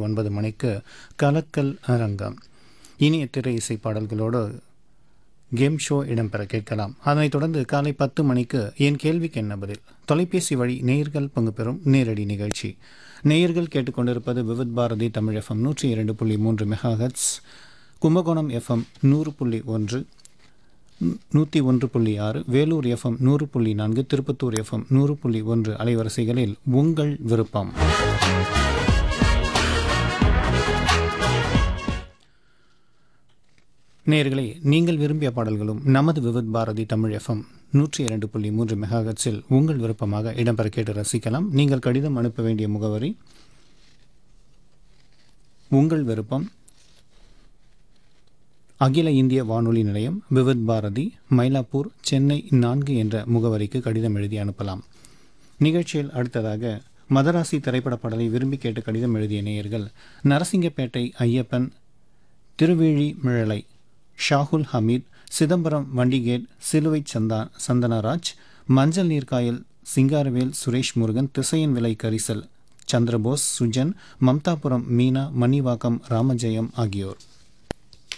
ஒன்பது மணிக்கு கலக்கல் அரங்கம் இனிய திரை இசை பாடல்களோடு கேம் ஷோ இடம்பெற கேட்கலாம் அதனைத் தொடர்ந்து காலை பத்து மணிக்கு என் கேள்விக்கு என்ன பதில் தொலைபேசி வழி நேயர்கள் பங்கு பெறும் நேரடி நிகழ்ச்சி நேயர்கள் கேட்டுக்கொண்டிருப்பது விவித் பாரதி தமிழ் எஃப்எம் நூற்றி இரண்டு புள்ளி மூன்று மெகாஹட்ஸ் கும்பகோணம் எஃப்எம் நூறு புள்ளி ஒன்று நூற்றி ஒன்று புள்ளி ஆறு வேலூர் எஃப்எம் நூறு புள்ளி நான்கு திருப்பத்தூர் எஃப்எம் நூறு புள்ளி ஒன்று அலைவரிசைகளில் உங்கள் விருப்பம் நேயர்களே நீங்கள் விரும்பிய பாடல்களும் நமது விவித் பாரதி தமிழ் எஃப்எம் நூற்றி இரண்டு புள்ளி மூன்று மெகாஹட்ஸில் உங்கள் விருப்பமாக இடம்பெற கேட்டு ரசிக்கலாம் நீங்கள் கடிதம் அனுப்ப வேண்டிய முகவரி உங்கள் விருப்பம் அகில இந்திய வானொலி நிலையம் விவித் பாரதி மயிலாப்பூர் சென்னை நான்கு என்ற முகவரிக்கு கடிதம் எழுதி அனுப்பலாம் நிகழ்ச்சியில் அடுத்ததாக மதராசி திரைப்பட பாடலை விரும்பி கேட்டு கடிதம் எழுதிய நேயர்கள் நரசிங்கப்பேட்டை ஐயப்பன் திருவேழி மிழலை ஷாகுல் ஹமீத் சிதம்பரம் வண்டிகேட் சிலுவை சந்தா சந்தனராஜ் மஞ்சள் நீர்க்காயல் சிங்காரவேல் சுரேஷ் முருகன் திசையன் விலை கரிசல் சந்திரபோஸ் சுஜன் மம்தாபுரம் மீனா மணிவாக்கம் ராமஜெயம் ஆகியோர்